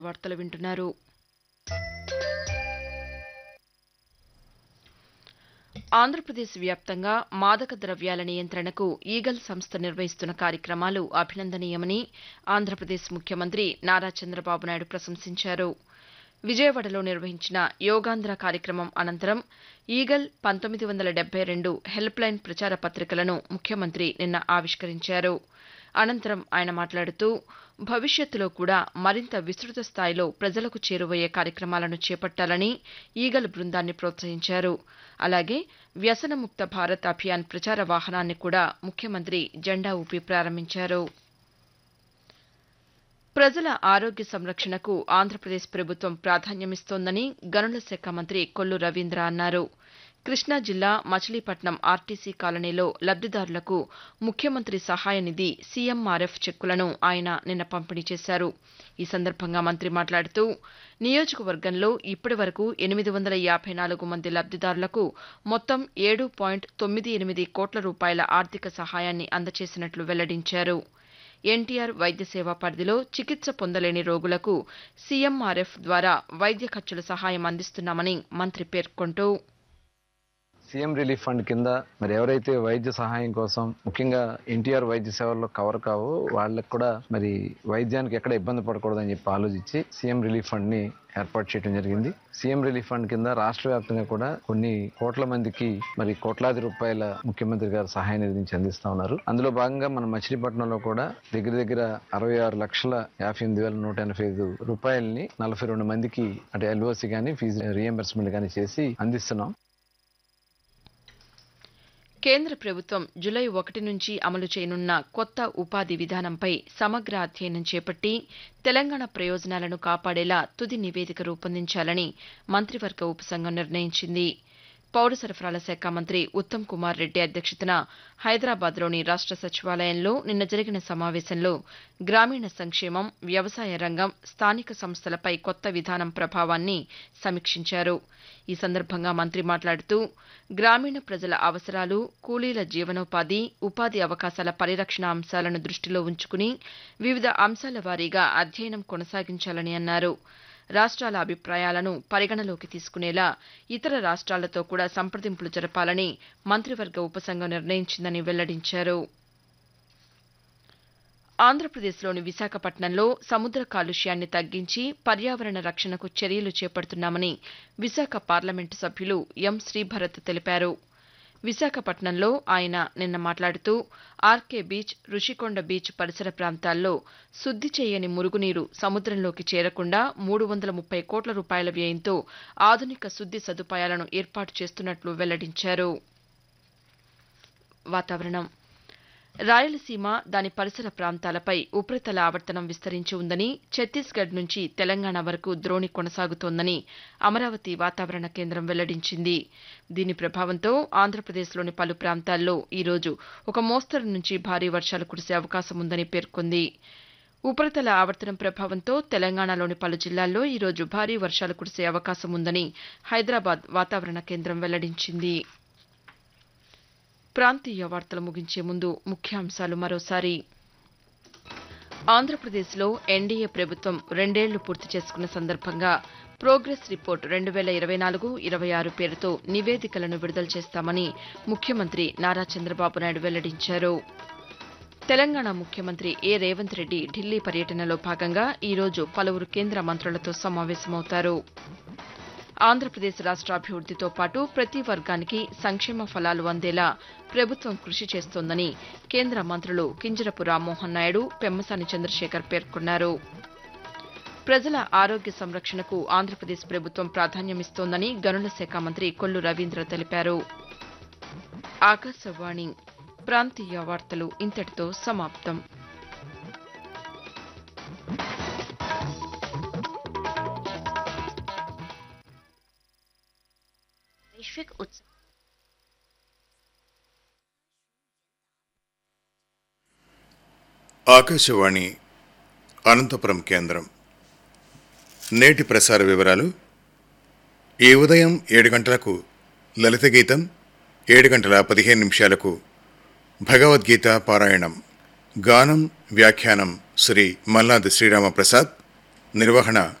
వార్తలు వింటున్నారు ఆంధ్రప్రదేశ్ వ్యాప్తంగా మాదక ద్రవ్యాల నియంత్రణకు ఈగల్ సంస్థ నిర్వహిస్తున్న కార్యక్రమాలు అభినందనీయమని ఆంధ్రప్రదేశ్ ముఖ్యమంత్రి నారా చంద్రబాబు నాయుడు ప్రశంసించారు విజయవాడలో నిర్వహించిన యోగాంధ్ర కార్యక్రమం అనంతరం ఈగల్ పంతొమ్మిది వందల డెబ్బై రెండు హెల్ప్లైన్ ప్రచార పత్రికలను ముఖ్యమంత్రి నిన్న ఆవిష్కరించారు అనంతరం ఆయన మాట్లాడుతూ భవిష్యత్తులో కూడా మరింత విస్తృత స్థాయిలో ప్రజలకు చేరువయ్యే కార్యక్రమాలను చేపట్టాలని ఈగల్ బృందాన్ని ప్రోత్సహించారు అలాగే వ్యసనముక్త భారత్ అభియాన్ ప్రచార వాహనాన్ని కూడా ముఖ్యమంత్రి జెండా ఊపి ప్రారంభించారు ప్రజల ఆరోగ్య సంరక్షణకు ఆంధ్రప్రదేశ్ ప్రభుత్వం ప్రాధాన్యమిస్తోందని గనుల శాఖ మంత్రి కొల్లు రవీంద్ర అన్నారు కృష్ణా జిల్లా మచిలీపట్నం ఆర్టీసీ కాలనీలో లబ్దిదారులకు ముఖ్యమంత్రి సహాయ నిధి సీఎంఆర్ఎఫ్ చెక్కులను ఆయన నిన్న పంపిణీ చేశారు ఈ సందర్భంగా మంత్రి మాట్లాడుతూ నియోజకవర్గంలో ఇప్పటి వరకు ఎనిమిది వందల యాభై నాలుగు మంది లబ్దిదారులకు మొత్తం ఏడు పాయింట్ తొమ్మిది ఎనిమిది కోట్ల రూపాయల ఆర్థిక సహాయాన్ని అందజేసినట్లు వెల్లడించారు ఎన్టీఆర్ వైద్య సేవ పరిధిలో చికిత్స పొందలేని రోగులకు సీఎంఆర్ఎఫ్ ద్వారా వైద్య ఖర్చుల సహాయం అందిస్తున్నామని మంత్రి పేర్కొంటూ సీఎం రిలీఫ్ ఫండ్ కింద మరి ఎవరైతే వైద్య సహాయం కోసం ముఖ్యంగా ఎన్టీఆర్ వైద్య సేవల్లో కవర్ కావో వాళ్ళకి కూడా మరి వైద్యానికి ఎక్కడ ఇబ్బంది పడకూడదని చెప్పి ఆలోచించి సీఎం రిలీఫ్ ఫండ్ ని ఏర్పాటు చేయడం జరిగింది సీఎం రిలీఫ్ ఫండ్ కింద రాష్ట్ర వ్యాప్తంగా కూడా కొన్ని కోట్ల మందికి మరి కోట్లాది రూపాయల ముఖ్యమంత్రి గారు సహాయ నిధి నుంచి అందిస్తా ఉన్నారు అందులో భాగంగా మన మచిలీపట్నంలో కూడా దగ్గర దగ్గర అరవై ఆరు లక్షల యాభై ఎనిమిది వేల నూట ఎనభై ఐదు రూపాయలని నలభై రెండు మందికి అంటే ఎల్ఓసి కానీ ఫీజు రియంబర్స్మెంట్ కానీ చేసి అందిస్తున్నాం కేంద్ర ప్రభుత్వం జులై ఒకటి నుంచి అమలు చేయనున్న కొత్త ఉపాధి విధానంపై సమగ్ర అధ్యయనం చేపట్టి తెలంగాణ ప్రయోజనాలను కాపాడేలా తుది నివేదిక రూపొందించాలని మంత్రివర్గ ఉపసంఘం నిర్ణయించింది పౌర సరఫరాల శాఖ మంత్రి ఉత్తమ్ కుమార్ రెడ్డి అధ్యక్షతన హైదరాబాద్లోని రాష్ట సచివాలయంలో నిన్న జరిగిన సమావేశంలో గ్రామీణ సంక్షేమం వ్యవసాయ రంగం స్థానిక సంస్థలపై కొత్త విధానం ప్రభావాన్ని సమీక్షించారు ఈ సందర్భంగా మంత్రి మాట్లాడుతూ గ్రామీణ ప్రజల అవసరాలు కూలీల జీవనోపాధి ఉపాధి అవకాశాల పరిరక్షణ అంశాలను దృష్టిలో ఉంచుకుని వివిధ అంశాల వారీగా అధ్యయనం కొనసాగించాలని అన్నారు రాష్ట్రాల అభిప్రాయాలను పరిగణలోకి తీసుకునేలా ఇతర రాష్ట్రాలతో కూడా సంప్రదింపులు జరపాలని మంత్రివర్గ ఉపసంఘం నిర్ణయించిందని వెల్లడించారు ఆంధ్రప్రదేశ్లోని విశాఖపట్నంలో సముద్ర కాలుష్యాన్ని తగ్గించి పర్యావరణ రక్షణకు చర్యలు చేపడుతున్నామని విశాఖ పార్లమెంటు సభ్యులు ఎం శ్రీభరత్ తెలిపారు విశాఖపట్నంలో ఆయన నిన్న మాట్లాడుతూ ఆర్కే బీచ్ రుషికొండ బీచ్ పరిసర ప్రాంతాల్లో శుద్ది చేయని మురుగునీరు సముద్రంలోకి చేరకుండా మూడు వందల ముప్పై కోట్ల రూపాయల వ్యయంతో ఆధునిక శుద్ది సదుపాయాలను ఏర్పాటు చేస్తున్నట్లు వెల్లడించారు వాతావరణం రాయలసీమ దాని పరిసర ప్రాంతాలపై ఉపరితల ఆవర్తనం విస్తరించి ఉందని ఛత్తీస్గఢ్ నుంచి తెలంగాణ వరకు ద్రోణి కొనసాగుతోందని అమరావతి వాతావరణ కేంద్రం వెల్లడించింది దీని ప్రభావంతో ఆంధ్రప్రదేశ్లోని పలు ప్రాంతాల్లో ఈరోజు ఒక మోస్తరు నుంచి భారీ వర్షాలు కురిసే అవకాశం ఉందని పేర్కొంది ఉపరితల ఆవర్తనం ప్రభావంతో తెలంగాణలోని పలు జిల్లాల్లో ఈరోజు భారీ వర్షాలు కురిసే అవకాశం ఉందని హైదరాబాద్ వాతావరణ కేంద్రం వెల్లడించింది ప్రాంతీయ వార్తలు ముగించే ముందు ముఖ్యాంశాలు మరోసారి ఆంధ్రప్రదేశ్లో ఎన్డీఏ ప్రభుత్వం రెండేళ్లు పూర్తి చేసుకున్న సందర్భంగా ప్రోగ్రెస్ రిపోర్ట్ రెండు వేల ఇరవై నాలుగు ఇరవై ఆరు పేరుతో నివేదికలను విడుదల చేస్తామని ముఖ్యమంత్రి నారా చంద్రబాబు నాయుడు వెల్లడించారు తెలంగాణ ముఖ్యమంత్రి ఏ రేవంత్ రెడ్డి ఢిల్లీ పర్యటనలో భాగంగా ఈరోజు పలువురు కేంద్ర మంత్రులతో సమావేశమవుతారు ఆంధ్రప్రదేశ్ రాష్ట్రాభివృద్దితో పాటు ప్రతి వర్గానికి సంక్షేమ ఫలాలు అందేలా ప్రభుత్వం కృషి చేస్తోందని కేంద్ర మంత్రులు కింజరపు రామ్మోహన్ నాయుడు పెమ్మసాని చంద్రశేఖర్ పేర్కొన్నారు ప్రజల ఆరోగ్య సంరక్షణకు ఆంధ్రప్రదేశ్ ప్రభుత్వం ప్రాధాన్యమిస్తోందని గనుల శాఖ మంత్రి కొల్లు రవీంద్ర తెలిపారు ఆకాశవాణి ప్రాంతీయ వార్తలు ఇంతటితో సమాప్తం वैश्विक उत्सव ఆకాశవాణి అనంతపురం కేంద్రం నేటి ప్రసార వివరాలు ఈ ఉదయం ఏడు గంటలకు లలిత గీతం ఏడు గంటల పదిహేను నిమిషాలకు భగవద్గీత పారాయణం గానం వ్యాఖ్యానం శ్రీ మల్లాది శ్రీరామప్రసాద్ నిర్వహణ